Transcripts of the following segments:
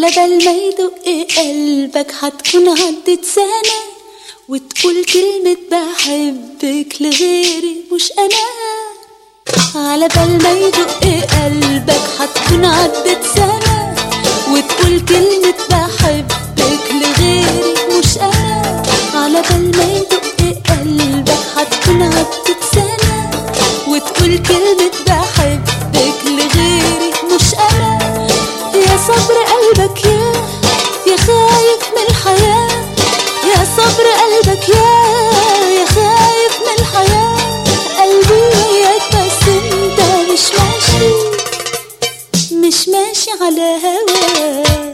على بال ما يدق قلبك هتكون عدت سنة وتقول كلمة بحبك لغيري مش أنا على بال ما يدق قلبك هتكون عدت سنة وتقول كلمة بحبك لغيري مش أنا على بال ما يدق قلبك هتكون عدت سنة وتقول كلمة بحبك لغيري مش أنا يا صبر قلبك يا يا خايف من الحياة يا صبر قلبك يا يا خايف من الحياة قلبي وياك بس انت مش ماشي مش ماشي على هواك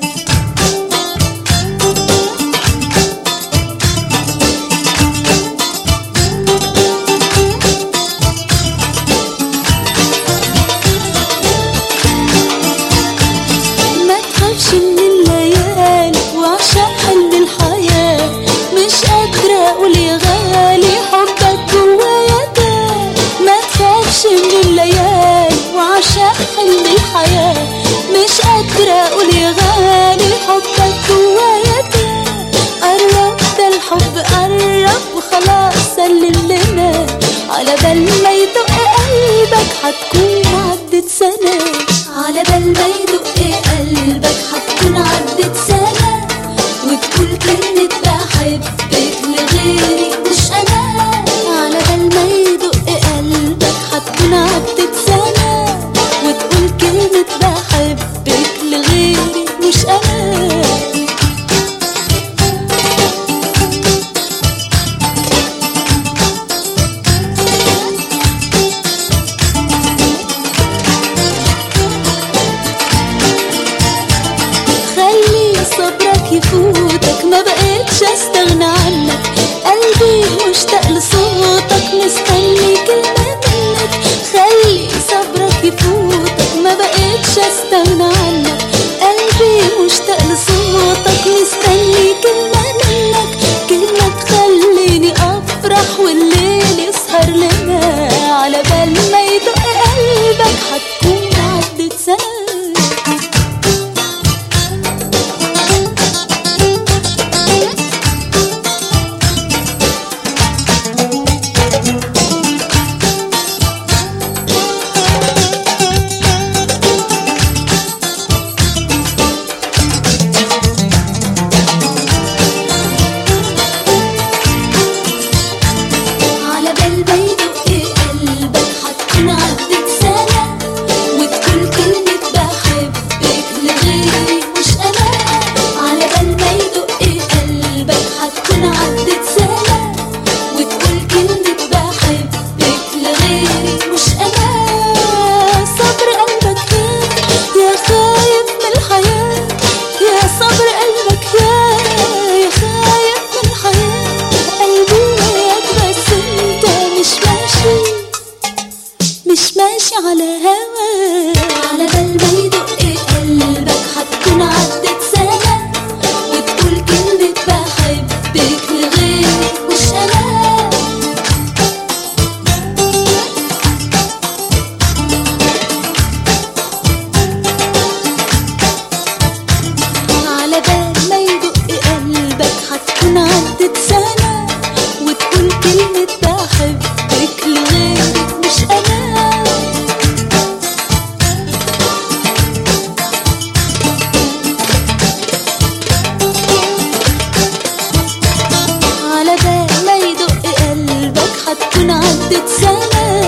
ما تخافش من الليالي وعشان حلم الحياة مش قادرة أقول يا غالي حبك جوايا ده ما تخافش من الليالي وعشان حلم الحياة مش قادرة أقول يا غالي حبك جوايا ده قرب ده الحب قرب وخلاص سلم لنا على بال ما يدق قلبك هتكون عدت سنة على بال ما يدق قلبك هتكون عدت سنة وتقول كلمة بحبك لغيري مش أنا على بال ما يدق قلبك هتكون عدت سنة وتقول كلمة بحبك لغيري مش أنا خلي صبرك يفوتك ما بقيتش استغنى عنك قلبي مشتاق لصوتك مستني كلمة منك خلي صبرك يفوتك ما بقيتش استغنى عنك قلبي مشتاق لصوتك مستني كلمة منك كلمة تخليني افرح والليل يسهر لنا على بال ما يدق قلبك هتكون عدت سنة على بال ما يدق قلبك هتكون عدت سنة وتقول كلمة بحبك لغيري مش أنا على بال ما يدق قلبك هتكون عدت سنة وتقول كلمة بحبك لغيري مش أنا صبر قلبك يا يا خايف من الحياة يا صبر قلبك يا يا خايف من الحياة قلبي وياك بس انت مش ماشي مش ماشي على هواك على بال ما يدق قلبك هتكون عدت سنة وتقول كلمة بحبك لغيري مش أنا على بال ما يدق قلبك هتكون عدت سنة وتقول كلمة بحبك لغيري مش أنا على بال ما يدق قلبك هتكون عدت سنة